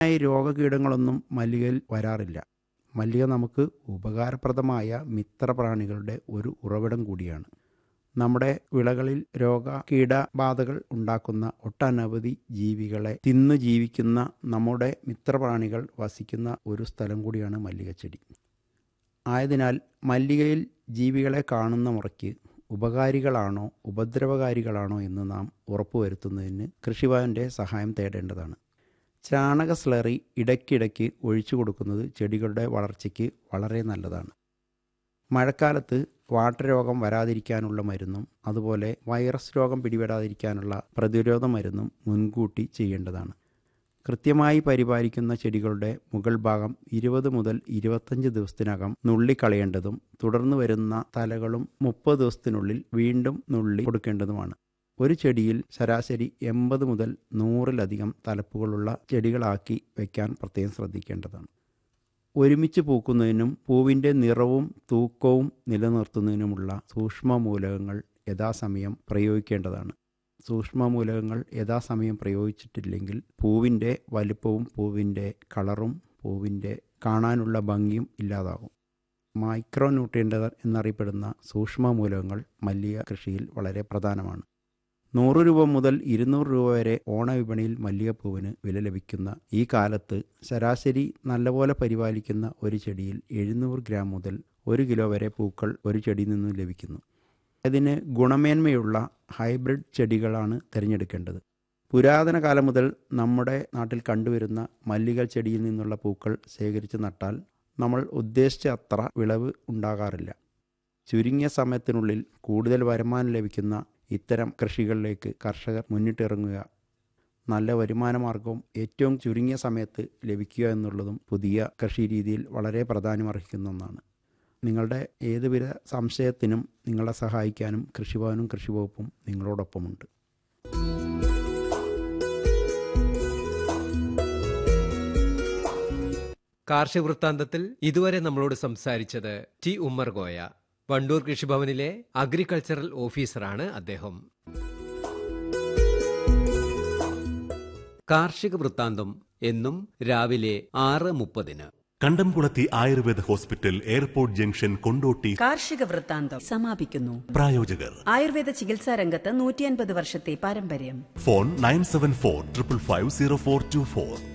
ഈ രോഗകീടങ്ങളൊന്നും മല്ലികയിൽ വരാറില്ല മല്ലിക നമുക്ക് ഉപകാരപ്രദമായ മിത്രപ്രാണികളുടെ ഒരു ഉറവിടം കൂടിയാണ് നമ്മുടെ വിളകളിൽ രോഗ കീടബാധകൾ ഉണ്ടാക്കുന്ന ഒട്ടനവധി ജീവികളെ തിന്നു ജീവിക്കുന്ന നമ്മുടെ മിത്രപ്രാണികൾ വസിക്കുന്ന ഒരു സ്ഥലം കൂടിയാണ് മല്ലികച്ചെടി ആയതിനാൽ മല്ലികയിൽ ജീവികളെ കാണുന്ന മുറയ്ക്ക് ഉപകാരികളാണോ ഉപദ്രവകാരികളാണോ എന്ന് നാം ഉറപ്പുവരുത്തുന്നതിന് കൃഷിഭവൻ്റെ സഹായം തേടേണ്ടതാണ് ചാണക സ്ലറി ഇടയ്ക്കിടയ്ക്ക് ഒഴിച്ചു കൊടുക്കുന്നത് ചെടികളുടെ വളർച്ചയ്ക്ക് വളരെ നല്ലതാണ് മഴക്കാലത്ത് വാട്ടരോഗം വരാതിരിക്കാനുള്ള മരുന്നും അതുപോലെ വൈറസ് രോഗം പിടിപെടാതിരിക്കാനുള്ള പ്രതിരോധ മരുന്നും മുൻകൂട്ടി ചെയ്യേണ്ടതാണ് കൃത്യമായി പരിപാലിക്കുന്ന ചെടികളുടെ മുകൾ ഭാഗം ഇരുപത് മുതൽ ഇരുപത്തഞ്ച് ദിവസത്തിനകം നുള്ളിക്കളയേണ്ടതും തുടർന്ന് വരുന്ന തലകളും മുപ്പത് ദിവസത്തിനുള്ളിൽ വീണ്ടും നുള്ളി കൊടുക്കേണ്ടതുമാണ് ഒരു ചെടിയിൽ ശരാശരി എൺപത് മുതൽ നൂറിലധികം തലപ്പുകളുള്ള ചെടികളാക്കി വയ്ക്കാൻ പ്രത്യേകം ശ്രദ്ധിക്കേണ്ടതാണ് ഒരുമിച്ച് പൂക്കുന്നതിനും പൂവിൻ്റെ നിറവും തൂക്കവും നിലനിർത്തുന്നതിനുമുള്ള സൂക്ഷ്മമൂലകങ്ങൾ യഥാസമയം പ്രയോഗിക്കേണ്ടതാണ് സൂക്ഷ്മമൂലകങ്ങൾ യഥാസമയം പ്രയോഗിച്ചിട്ടില്ലെങ്കിൽ പൂവിൻ്റെ വലുപ്പവും പൂവിൻ്റെ കളറും പൂവിൻ്റെ കാണാനുള്ള ഭംഗിയും ഇല്ലാതാകും മൈക്രോ ന്യൂട്രിയൻ്റ് എന്നറിയപ്പെടുന്ന സൂക്ഷ്മമൂലകങ്ങൾ മല്ലിക കൃഷിയിൽ വളരെ പ്രധാനമാണ് നൂറ് രൂപ മുതൽ ഇരുന്നൂറ് രൂപ വരെ ഓണവിപണിയിൽ മല്ലികപ്പൂവിന് വില ലഭിക്കുന്ന ഈ കാലത്ത് ശരാശരി നല്ലപോലെ പരിപാലിക്കുന്ന ഒരു ചെടിയിൽ എഴുന്നൂറ് ഗ്രാം മുതൽ ഒരു കിലോ വരെ പൂക്കൾ ഒരു ചെടിയിൽ നിന്നും ലഭിക്കുന്നു അതിന് ഗുണമേന്മയുള്ള ഹൈബ്രിഡ് ചെടികളാണ് തിരഞ്ഞെടുക്കേണ്ടത് പുരാതന കാലം മുതൽ നമ്മുടെ നാട്ടിൽ കണ്ടുവരുന്ന മല്ലിക ചെടിയിൽ നിന്നുള്ള പൂക്കൾ ശേഖരിച്ച് നട്ടാൽ നമ്മൾ ഉദ്ദേശിച്ച അത്ര വിളവ് ഉണ്ടാകാറില്ല ചുരുങ്ങിയ സമയത്തിനുള്ളിൽ കൂടുതൽ വരുമാനം ലഭിക്കുന്ന ഇത്തരം കൃഷികളിലേക്ക് കർഷകർ മുന്നിട്ടിറങ്ങുക നല്ല വരുമാന മാർഗവും ഏറ്റവും ചുരുങ്ങിയ സമയത്ത് ലഭിക്കുക എന്നുള്ളതും പുതിയ കൃഷി രീതിയിൽ വളരെ പ്രാധാന്യമർഹിക്കുന്ന ഒന്നാണ് നിങ്ങളുടെ ഏതുവിധ സംശയത്തിനും നിങ്ങളെ സഹായിക്കാനും കൃഷിഭവനും കൃഷിവകുപ്പും നിങ്ങളോടൊപ്പമുണ്ട് കാർഷിക വൃത്താന്തത്തിൽ ഇതുവരെ നമ്മളോട് സംസാരിച്ചത് ടി ഉമ്മർ ഗോയ വണ്ടൂർ കൃഷിഭവനിലെ അഗ്രികൾച്ചറൽ ഓഫീസറാണ് അദ്ദേഹം കാർഷിക വൃത്താന്തം എന്നും രാവിലെ ആറ് മുപ്പതിന് കണ്ടംകുളത്തി Ayurveda hospital airport junction Kondotty കാർഷിക വൃത്താന്തം സമാപിക്കുന്നു പ്രായോജകർ ആയുർവേദ ചികിത്സാ രംഗത്ത് നൂറ്റിയൻപത് വർഷത്തെ പാരമ്പര്യം phone nine seven four triple five zero four two four